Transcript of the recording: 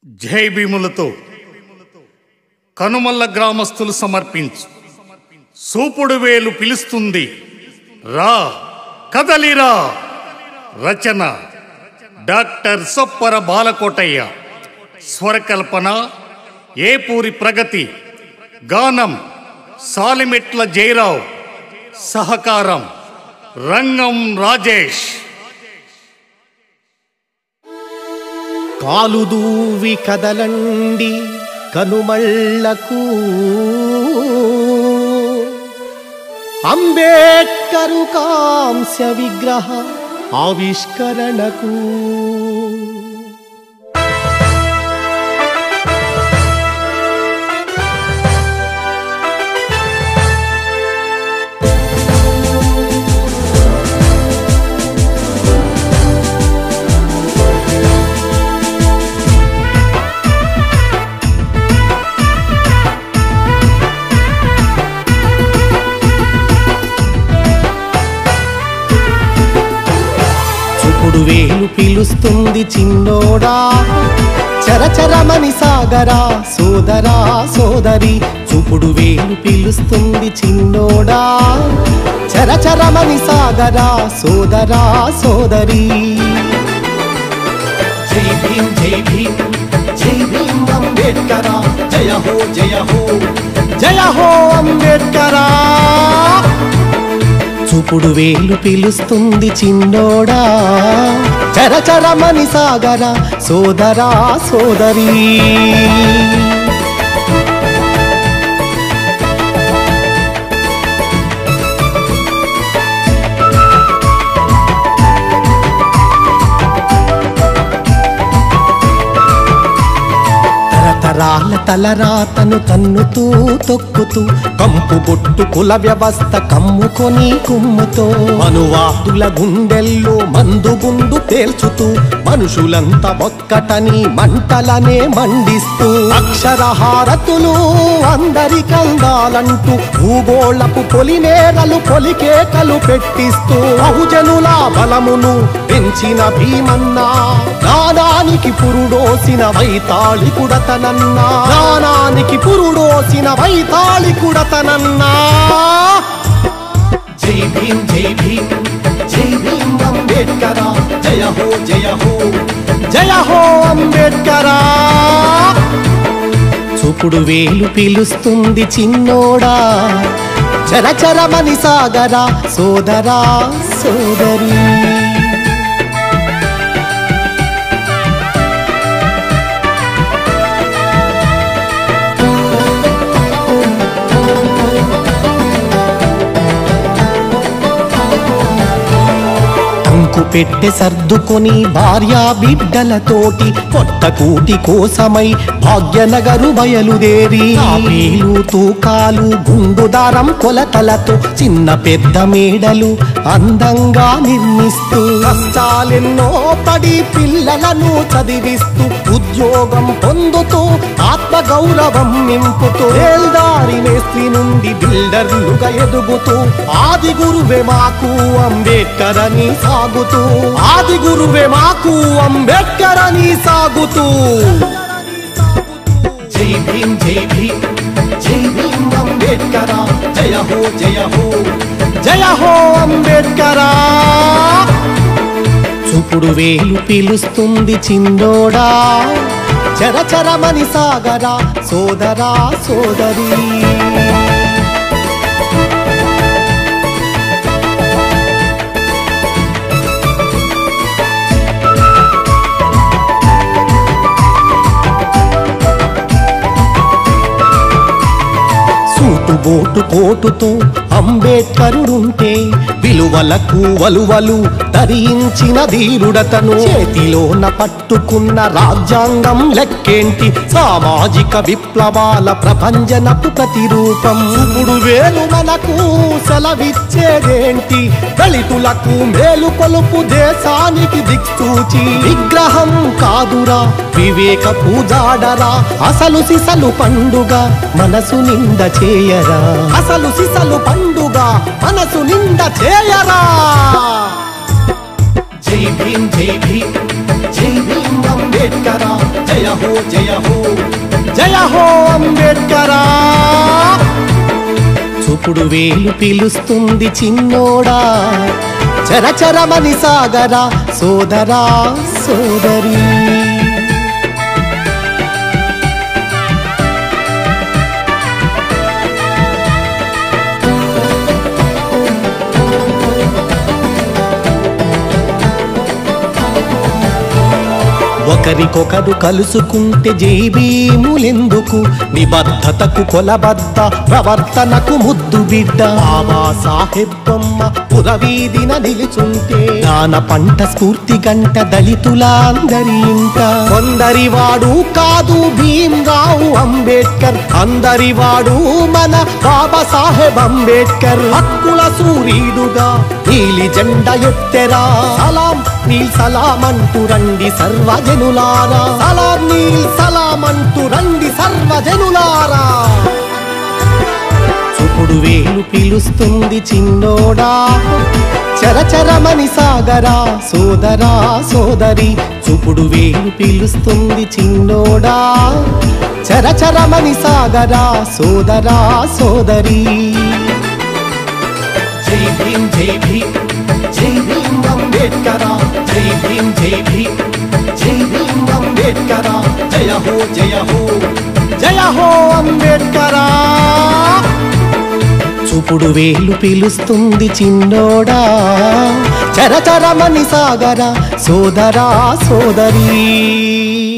జై భీములతో కనుమల్ల గ్రామస్తులు సమర్పించు సూపుడు వేలు పిలుస్తుంది రా కదలిరా రచన డాక్టర్ సొప్పర బాలకోటయ్య స్వరకల్పన ఏపూరి ప్రగతి గానం సాలిమెట్ల జయరావు సహకారం రంగం రాజేష్ కాలుదూవి కదలండి కనుమళ్లకు అంబేడ్కరు కాంస్య విగ్రహ ఆవిష్కరణకు చూపుడు వేలు పిలుస్తుంది చిన్నోడా చరచరమని సాగరా సోదరా సోదరి చూపుడు వేలు పిలుస్తుంది చిన్నోడా చరచరమని సాగరా సోదరా సోదరి జై భీమ్ జై భీమ్ జై భీమ్ అంబేడ్కరా జయ హో జయ హో జయ హో అంబేడ్కరా చూపుడు వేలు పిలుస్తుంది చిన్నోడా చరచరమని సాగరా సోదరా సోదరి తరతరాల తలరాతను తన్నుతూ తొక్కుతూ కంపు బొట్టు కుల వ్యవస్థ కమ్ముకొని కుమ్ముతో మనువాదుల గుండెల్లో మందు గుండు తేల్చుతూ మనుషులంతా ఒక్కటని మంటలనే మండిస్తూ అక్షరహారతులు అందరికందాలంటూ భూగోళపు పొలిమేరలు పొలికేకలు పెట్టిస్తూ బహుజనుల బలమును పెంచిన భీమన్నా నాదానికి పురుడోసిన వైతాళి కుడతనన్నా నానానికి పురుడోసిన వైతాళి కుడతనన్నా జై భీమ్ జై భీమ్ జై భీమ్ అంబేడ్కరా జయ హో జయ హో జయ హో అంబేడ్కరా చూపుడు వేలు పిలుస్తుంది చిన్నోడా చరచరమని సాగరా సోదరా సోదరి అంకు పెట్టె సర్దుకొని భార్యా బిడ్డలతోటి కొత్త కూటి కోసమై భాగ్యనగరు బయలుదేరి ఆపీలు తూకాలు గుండు దారం కొలతలతో చిన్న పెద్ద మేడలు అందంగా నిర్మిస్తూ కష్టాలెన్నో పడి పిల్లలను చదివిస్తూ ఉద్యోగం పొందుతూ ఆత్మ గౌరవం నింపుతూ ఏల్దారి మేస్త్రి నుండి బిల్డర్లుగా ఎదుగుతూ ఆది గురువే మాకు అంబేద్కర్ అని సాగుతూ ఆది గురువే మాకు అంబేద్కర్ అని సాగుతూ జై భీమ్ జై భీమ్ జై భీమ్ అంబేద్కరా జయ హో జయ హో జయ హో అంబేద్కరా చూపుడు వేలు పిలుస్తుంది చిందోడా చరచరమని సాగరా సోదరా సోదరి సూటు బోటు కోటుతో అంబేద్కరుడుంటే విలువలకు వలువలు ధరించిన ధీరుడతను చేతిలోన పట్టుకున్న రాజ్యాంగం లెక్కేంటి సామాజిక విప్లవాల ప్రభంజనపు ప్రతిరూపం ఇప్పుడు వేలు మనకు సెలవిచ్చేదేంటి దళితులకు మేలు కొలుపు దేశానికి దిక్సూచి విగ్రహం కాదురా వివేక పూజాడరా అసలు సిసలు పండుగ మనసు నింద చేయరా అసలు సిసలు పండుగ మనసు నింద చేయరా జై భీమ్ జై భీమ్ జై భీమ్ అంబేద్కర జయ జయ హో జయ హో జయ హో అంబేద్కరా చూపుడు వేలు పిలుస్తుంది చిన్నోడా చరచరమని సాగరా సోదరా సోదరి ఒకరికొకరు కలుసుకుంటే జైబీములెందుకు నిబద్ధతకు కొలబద్ద ప్రవర్తనకు ముద్దు బిడ్డ బాబా సాహెబ్ బొమ్మ పురవీధిన నిలుచుంటే దాన పంట స్ఫూర్తి గంట దళితులందరి ఇంట కొందరి వాడు కాదు భీమ్రావు అంబేద్కర్ అందరి వాడు మన బాబా సాహెబ్ అంబేద్కర్ హక్కుల సూర్యుడుగా నీలి జెండ ఎత్తెరా సలాం నీల్ సలాం అంటూ రండి సర్వజనులారా సలాం నీల్ సలాం అంటూ రండి సర్వజనులారా చూపుడు వేలు పిలుస్తుంది చిన్నోడా చరచరమని సాగరా సోదరా సోదరి చూపుడు వేలు పిలుస్తుంది చిన్నోడా చరచరమని సాగరా సోదరా సోదరి జై భీమ్ జై భీమ్ జై భీమ్ అంబేద్కరా జై భీమ్ జై భీమ్ జై భీమ్ అంబేద్కరా జయ హో జయ హో జయ హో అంబేద్కరా చూపుడు వేలు పిలుస్తుంది చిన్నోడా చరచరమని సాగరా సోదరా సోదరి